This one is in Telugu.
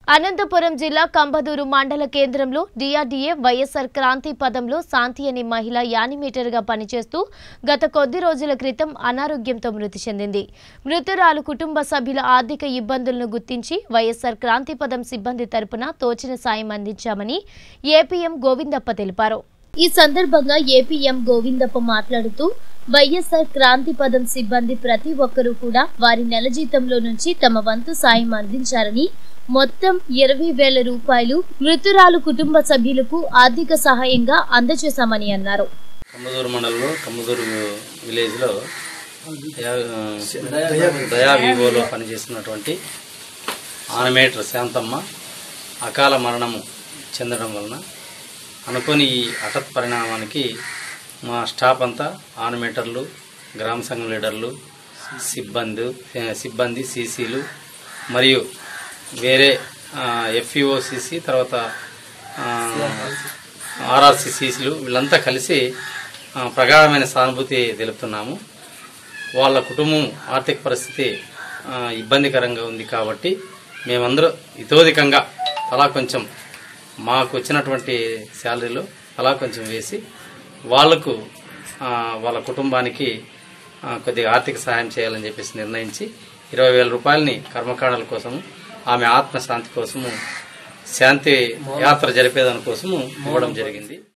అనంతపురం జిల్లా కంబదూరు మండల కేంద్రంలో డిఆర్డీఏ వైఎస్ఆర్ క్రాంతి పదంలో శాంతి అనే మహిళ యానిమేటర్గా పనిచేస్తూ గత కొద్ది రోజుల క్రితం అనారోగ్యంతో మృతి చెందింది మృతురాలు కుటుంబ సభ్యుల ఆర్థిక ఇబ్బందులను గుర్తించి వైఎస్ఆర్ క్రాంతి పదం సిబ్బంది తరపున తోచిన సాయం అందించామని ఏపీఎం గోవిందప్ప తెలిపారు ఈ సందర్భంగా ఏపీఎం గోవిందప్ప మాట్లాడుతూ వైఎస్ఆర్ క్రాంతి పదం సిబ్బంది ప్రతి ఒక్కరూ కూడా వారి నెల జీతంలో నుంచి తమ వంతు సాయం అందించారని మొత్తం ఇరవై వేల రూపాయలు మృతురాలు కుటుంబ సభ్యులకు ఆర్థిక సహాయంగా అందజేశామని అన్నారు కమ్మదూరు మండలంలో కమ్మదూరు విలేజ్లో దయా- దయా వివోలో పనిచేస్తున్నటువంటి ఆనమేటర్ శాంతమ్మ అకాల మరణము చెందడం వలన అనుకోని ఈ హఠత్ పరిణామానికి మా స్టాఫ్ అంతా ఆనమేటర్లు గ్రామ సంఘం లీడర్లు సిబ్బంది సిబ్బంది సీసీలు మరియు వేరే ఎఫ్ఈఓసిసి తర్వాత ఆర్ఆర్సిసిలు వీళ్ళంతా కలిసి ఆ, ప్రగాఢమైన సానుభూతి తెలుపుతున్నాము వాళ్ళ కుటుంబం ఆర్థిక పరిస్థితి ఆ, ఇబ్బందికరంగా ఉంది కాబట్టి మేమందరూ ఇతోధికంగా అలా కొంచెం మాకు వచ్చినటువంటి శాలరీలో అలా కొంచెం వేసి వాళ్లకు ఆ, వాళ్ళ కుటుంబానికి ఆ, కొద్దిగా ఆర్థిక సహాయం చేయాలని చెప్పేసి నిర్ణయించి ఇరవై వేల రూపాయలని కర్మకాండాల కోసము ఆమె ఆత్మశాంతి కోసము శాంతి యాత్ర జరిపేదాని కోసము ఇవ్వడం జరిగింది